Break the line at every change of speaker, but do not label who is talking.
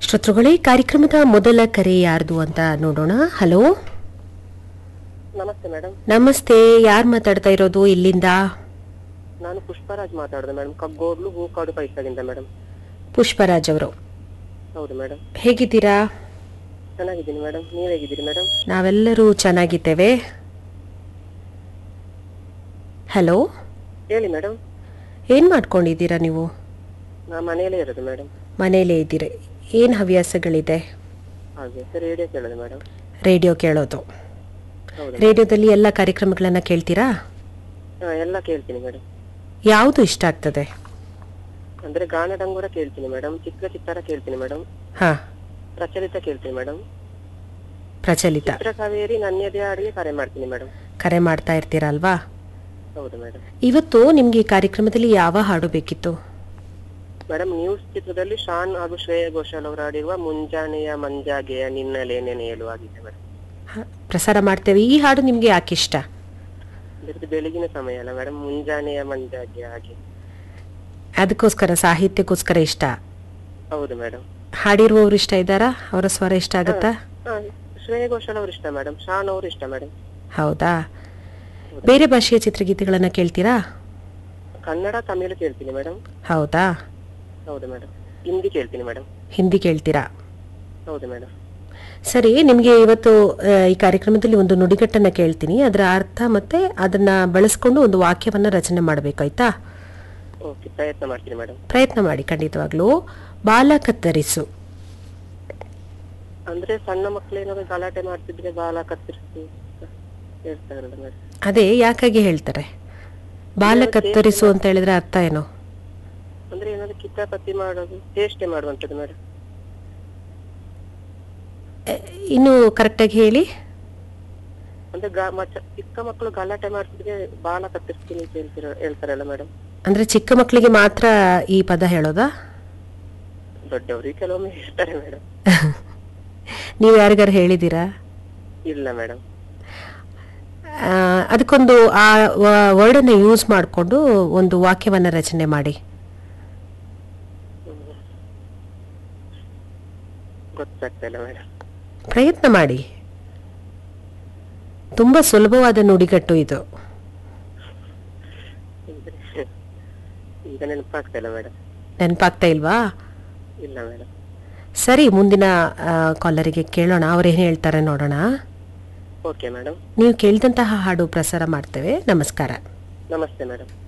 ಶ್ರೋತೃಗಳೇ ಕಾರ್ಯಕ್ರಮದ ಮೊದಲ ಕರೆ ಯಾರ್ದು ಅಂತ ನೋಡೋಣ ಹಲೋ
ನಮಸ್ತೆ ಮೇಡಮ್
ನಮಸ್ತೆ ಯಾರು ಮಾತಾಡ್ತಾ ಇರೋದು ಇಲ್ಲಿಂದ
ನಾನು ಪುಷ್ಪರಾಜ್ ಮಾತಾಡೋದು ಮೇಡಮ್ ಕಗ್ಗೋಡ್ಲು ಹೂಕಾಡು ಪೈಸದಿಂದ ಮೇಡಮ್
ಪುಷ್ಪರಾಜ್ ಅವರು
ಹೌದು ಮೇಡಮ್
ಹೇಗಿದ್ದೀರಾ
ಚೆನ್ನಾಗಿದ್ದೀನಿ ಮೇಡಮ್ ನೀವ್ ಹೇಗಿದ್ದೀರಿ ಮೇಡಮ್
ನಾವೆಲ್ಲರೂ ಚೆನ್ನಾಗಿದ್ದೇವೆ ಹಲೋ
ಹೇಳಿ ಮೇಡಮ್
ಏನು ಮಾಡ್ಕೊಂಡಿದ್ದೀರಾ ನೀವು
ನಾ ಮನೆಯಲ್ಲೇ ಇರೋದು ಮೇಡಮ್
ಮನೆಯಲ್ಲೇ ಇದ್ದೀರಿ ಏನು ಹವ್ಯಾಸಗಳಿದೆ
ಹಾಗೆ ಸರ್ ರೇಡಿಯೋ ಕೇಳೋದು ಮೇಡಮ್
ರೇಡಿಯೋ ಕೇಳೋದು
ಹೌದು
ರೇಡಿಯೋದಲ್ಲಿ ಎಲ್ಲ ಕಾರ್ಯಕ್ರಮಗಳನ್ನು ಕೇಳ್ತೀರಾ
ಹಾ ಎಲ್ಲ ಕೇಳ್ತೀನಿ ಮೇಡಮ್
ಯಾವುದು ಇಷ್ಟ ಆಗ್ತದೆ
ಅಂದ್ರೆ ಗಾನ ಡಂಗೂರ ಕೇಳ್ತೀನಿ ಮೇಡಮ್ ಚಿತ್ರ ಚಿತ್ತಾರ ಕೇಳ್ತೀನಿ ಮೇಡಮ್
ಹಾಂ
ಪ್ರಚಲಿತ ಕೇಳ್ತೀನಿ ಮೇಡಮ್
ಪ್ರಚಲಿತ
ಚಿತ್ರ ಕಾವೇರಿ ನನ್ಯದೇ ಹಾಡಿಗೆ ಕರೆ ಮಾಡ್ತೀನಿ ಮೇಡಮ್
ಕರೆ ಮಾಡ್ತಾ ಇರ್ತೀರಲ್ವಾ
ಹೌದು ಮೇಡಮ್
ಇವತ್ತು ನಿಮ್ಗೆ ಈ ಕಾರ್ಯಕ್ರಮದಲ್ಲಿ ಯಾವ ಹಾಡು ಬೇಕಿತ್ತು
ಮೇಡಮ್ ನ್ಯೂಸ್ ಚಿತ್ರದಲ್ಲಿ ಶಾನ್ ಹಾಗೂ ಶ್ರೇಯಾ ಘೋಷಾಲ್ ಅವರು ಆಡಿರುವ ಮುಂಜಾನೆಯ ಮಂಜಾಗೆಯ ನಿನ್ನಲೆ ನೆನೆಯಲು ಆಗಿದೆ ಮೇಡಮ್
ಹ, ಪ್ರಸಾರ ಮಾಡ್ತೇವೆ ಈ ಹಾಡು ನಿಮ್ಗೆ ಯಾಕೆ ಇಷ್ಟ
ಇದ್ರದ್ದು ಬೆಳಗಿನ ಸಮಯ ಅಲ್ಲ ಮೇಡಮ್ ಮುಂಜಾನೆಯ ಮಂಜಾಗೆ ಹಾಗೆ
ಅದಕ್ಕೋಸ್ಕರ ಸಾಹಿತ್ಯಕ್ಕೋಸ್ಕರ ಇಷ್ಟ
ಹೌದು ಮೇಡಮ್
ಹಾಡಿರುವವರು ಇಷ್ಟ ಇದ್ದಾರಾ ಅವರ ಸ್ವರ ಇಷ್ಟ ಆಗುತ್ತಾ
ಶ್ರೇಯಾ ಘೋಷಾಲ್ ಅವರು ಇಷ್ಟ ಮೇಡಮ್ ಶಾನ್ ಅವರು ಇಷ್ಟ ಮೇಡಮ್
ಹೌದಾ ಬೇರೆ ಭಾಷೆಯ ಚಿತ್ರಗೀತೆಗಳನ್ನ ಕೇಳ್ತೀರಾ
ಕನ್ನಡ ತಮಿಳು ಕೇಳ್ತೀನಿ ಮೇಡಮ್
ಹೌದಾ
ಹೌದು ಮೇಡಮ್ ಹಿಂದಿ ಕೇಳ್ತೀನಿ ಮೇಡಮ್
ಹಿಂದಿ ಕೇಳ್ತೀರಾ
ಹೌದು ಮೇಡಮ್
ಸರಿ ನಿಮಗೆ ಇವತ್ತು ಆ, ಈ ಕಾರ್ಯಕ್ರಮದಲ್ಲಿ ಒಂದು ನುಡಿಗಟ್ಟನ್ನ ಕೇಳ್ತೀನಿ ಅದರ ಅರ್ಥ ಮತ್ತೆ ಅದನ್ನ ಬಳಸ್ಕೊಂಡು ಒಂದು ವಾಕ್ಯವನ್ನ ರಚನೆ ಮಾಡಬೇಕಾಯ್ತಾ
ಓಕೆ ಪ್ರಯತ್ನ ಮಾಡ್ತೀನಿ ಮೇಡಮ್
ಪ್ರಯತ್ನ ಮಾಡಿ ಖಂಡಿತವಾಗ್ಲೂ ಬಾಲ ಕತ್ತರಿಸು
ಅಂದ್ರೆ ಸಣ್ಣ ಮಕ್ಳು ಏನಾದ್ರು ಗಲಾಟೆ ಮಾಡ್ತಿದ್ರೆ ಬಾಲ ಕತ್ತರಿಸಿ ಹೇಳ್ತಾರಲ್ಲ ಮೇಡಮ್
ಅದೇ ಯಾಕಾಗಿ ಹೇಳ್ತಾರೆ ಬಾಲ ಕತ್ತರಿಸು ಅಂತ ಹೇಳಿದ್ರೆ ಅರ್ಥ ಏನು
ಅಂದ್ರೆ ಏನಾದ್ರು ಕಿತಾಪತಿ ಮಾಡೋದು ಚೇಷ್ಟೆ ಮಾಡುವಂತದ್ದು ಮೇಡಮ್
ಎ, ಇನ್ನು ಕರೆಕ್ಟಾಗಿ ಹೇಳಿ
ಅಂದ್ರೆ ಗ- ಮಚ್ಚ- ಚಿಕ್ಕ ಮಕ್ಕಳು ಗಲಾಟೆ ಮಾಡ್ತಿದ್ರೆ ಬಾಲ ಕತ್ತರಿಸ್ತೀನಿ ಅಂತ ಹೇಳ್ತಿರ ಹೇಳ್ತಾರಲ್ಲ ಮೇಡಮ್
ಅಂದ್ರೆ ಚಿಕ್ಕ ಮಕ್ಕಳಿಗೆ ಮಾತ್ರ ಈ ಪದ ಹೇಳೋದಾ
ದೊಡ್ಡವ್ರಿಗೆ ಕೆಲವೊಮ್ಮೆ ಹೇಳ್ತಾರೆ ಮೇಡಮ್
ನೀವು ಯಾರಿಗಾರು ಹೇಳಿದ್ದೀರಾ
ಇಲ್ಲ ಮೇಡಮ್
ಆ, ಅದಕ್ಕೊಂದು ಆ ವರ್ಡನ್ನು ಯೂಸ್ ಮಾಡಿಕೊಂಡು ಒಂದು ವಾಕ್ಯವನ್ನ ರಚನೆ ಮಾಡಿ
ಗೊತ್ತಾಗ್ತಾ ಇಲ್ಲ ಮೇಡಮ್
ಪ್ರಯತ್ನ ಮಾಡಿ ತುಂಬಾ ಸುಲಭವಾದ ನುಡಿಗಟ್ಟು ಇದು
ಈಗ ನೆನಪಾಗ್ತಾ ಇಲ್ಲ ಮೇಡಮ್
ನೆನಪಾಗ್ತಾ ಇಲ್ವಾ
ಇಲ್ಲ ಮೇಡಮ್
ಸರಿ ಮುಂದಿನ ಕಾಲರಿಗೆ ಕೇಳೋಣ ಅವ್ರೇನು ಹೇಳ್ತಾರೆ ನೋಡೋಣ
ಓಕೆ ಮೇಡಮ್
ನೀವು ಕೇಳಿದಂತಹ ಹಾಡು ಪ್ರಸಾರ ಮಾಡ್ತೇವೆ ನಮಸ್ಕಾರ
ನಮಸ್ತೆ ಮೇಡಮ್